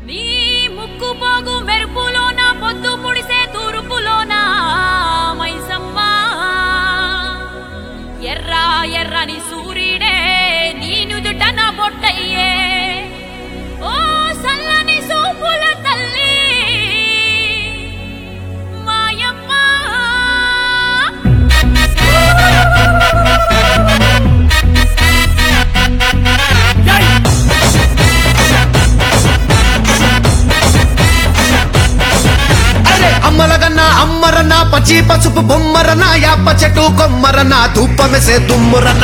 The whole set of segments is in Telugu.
నీ ముక్కు పోగు మెరుపులోన పొద్దు పుడిసే తూర్పులోన మైసమ్మ ఎర్ర ఎర్రని సూర్యుడే నీ నుదుట నా బొట్టయ్యే ఓ సల్లని సూపుల తల్లి మాయమ్మ అరే అమ్మలగన్న అమ్మరన పచ్చి పసుపు బొమ్మరన యాప చెట్టు కొమ్మరన ధూపమెసే దుమ్మురన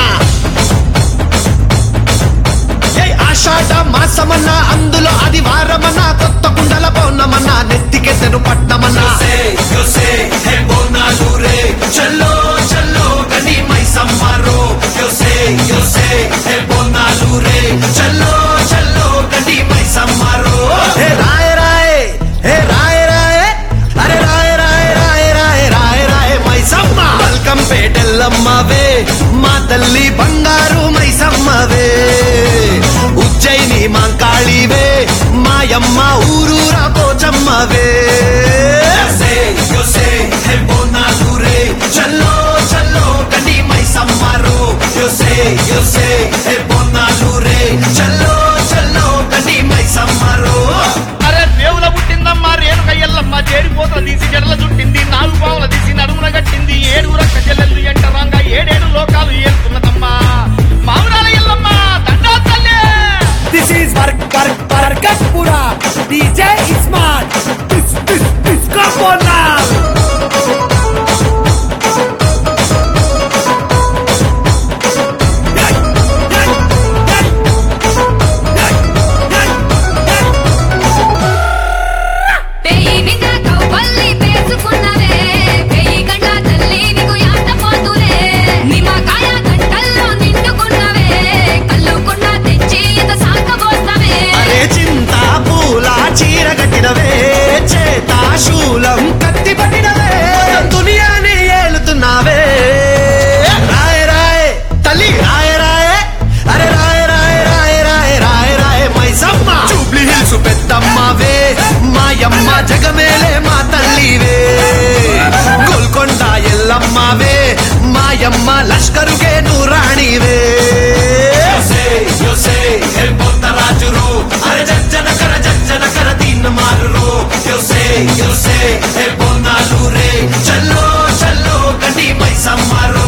ఏయ్ ఆషాఢ మాసమన్న అందులో ఆదివారమన్న కొత్త కుండల పౌర్ణమన్న నెత్తికెత్తెను పట్నమన్న yo sé, el bonalure, chalo, chalo, gani mai samaro. Yo sé, yo sé, el bonalure, chalo, chalo, gani mai samaro. హే రాయ రాయ హే రాయ రాయ అరే రాయ రాయ రాయ రాయ రాయ రాయ మైసమ్మ వెల్కమ్ పేటెల్లమ్మవే మా తల్లి బంగారు మైసమ్మవే ఉజ్జయిని మాంకాళివే మాయమ్మ ఊరూరా పోచమ్మవే Yo sé, yo sé, el bonalure, chalo, chalo, gani mai samaro. Yo sé, yo sé, el bonalure, chalo, chalo, gani mai samaro. అరే రేవుల పుట్టిందమ్మా రేణుక ఎల్లమ్మ చేరిపోత తీసి జడల చుట్టింది నాలుగు పావుల తీసి నడుమున కట్టింది ఏడు రక్క చెల్లెలు ఎంటరాంగా ఏడేడు లోకాలు ఏలుతున్నదమ్మా మామరాల ఎల్లమ్మ దండా తల్లి This is Vark Vark Varkapura. DJ Ismat. This this this come on now. పెయి నిండా కవ్వల్లి పేసుకున్నవే పెయి గంట తల్లి నీకు యాట పోతులే నిమ్మకాయ గంటల్లో నిండుకున్నవే కల్లుకున్న తెచ్చి ఇంత సాకబోస్తవే అరే చింత పూల చీర కట్టినవే చేత శూలం కత్తి పట్టినవే దునియాని ఏలుతున్నావే రాయ రాయ తల్లి రాయ రాయ అరే రాయ రాయ రాయ రాయ రాయ రాయ మైసమ్మ జూబ్లీ హిల్స్ పెద్దమ్మవే మాయమ్మ జగమేలే మా తల్లివే గోల్కొండ ఎల్లమ్మవే మాయమ్మ లష్కరుకే నూరాణివే Yo sé, yo sé, el bontarajuro, అరే జజ్జన కర జజ్జన కర Deen మారురో yo sé, yo sé, el bonalure, చల్లో చల్లో గండి మై సమ్మారో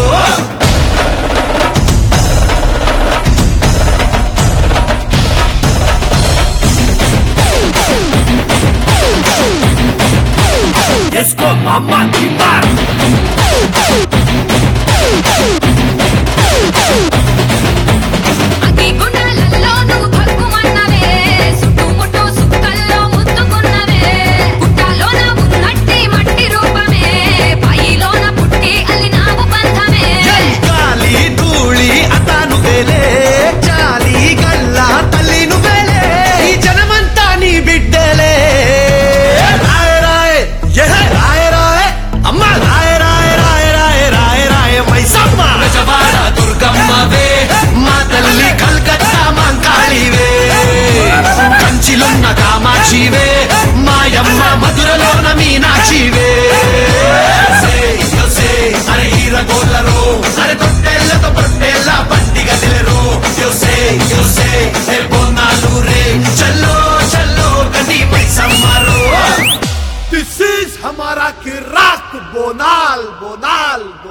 Let's go, Mama Timbar. అగ్గి గుండాలలో నువ్వు భగ్గుమన్నవే సుట్టుముట్టు సుక్కల్లో ముద్దుకున్నవే పుట్టాలోన ఉన్నట్టి మట్టి రూపమే పాయిలోన పుట్టి అల్లినావు బంధమే గాలి ధూళి అతాను వేలే జాలి గల్ల తల్లి నువ్వేలే ఈ జనమంతా నీ బిడ్డలే రాయ రాయ ఎహ రాయ రాయ అమ్మ రాయ రాయ రాయ రాయ రాయ రాయ మైసమ్మ బెజవాడ దుర్గమ్మవే మా తల్లి కల్కత్తా మాంకాళివే కంచిలున్న కామాక్షివే మాయమ్మ మధురలోన మీనాక్షివే yo sé, yo sé, అరే హీరగోళ్ళరో అరే తొట్టెళ్ళతో పొట్టెళ్ళ పండిగ దిలరో yo sé, yo sé, el bonalure, చల్లో చల్లో గండి మై సమ్మారో This is हमारा किराक बोनाल बोनाल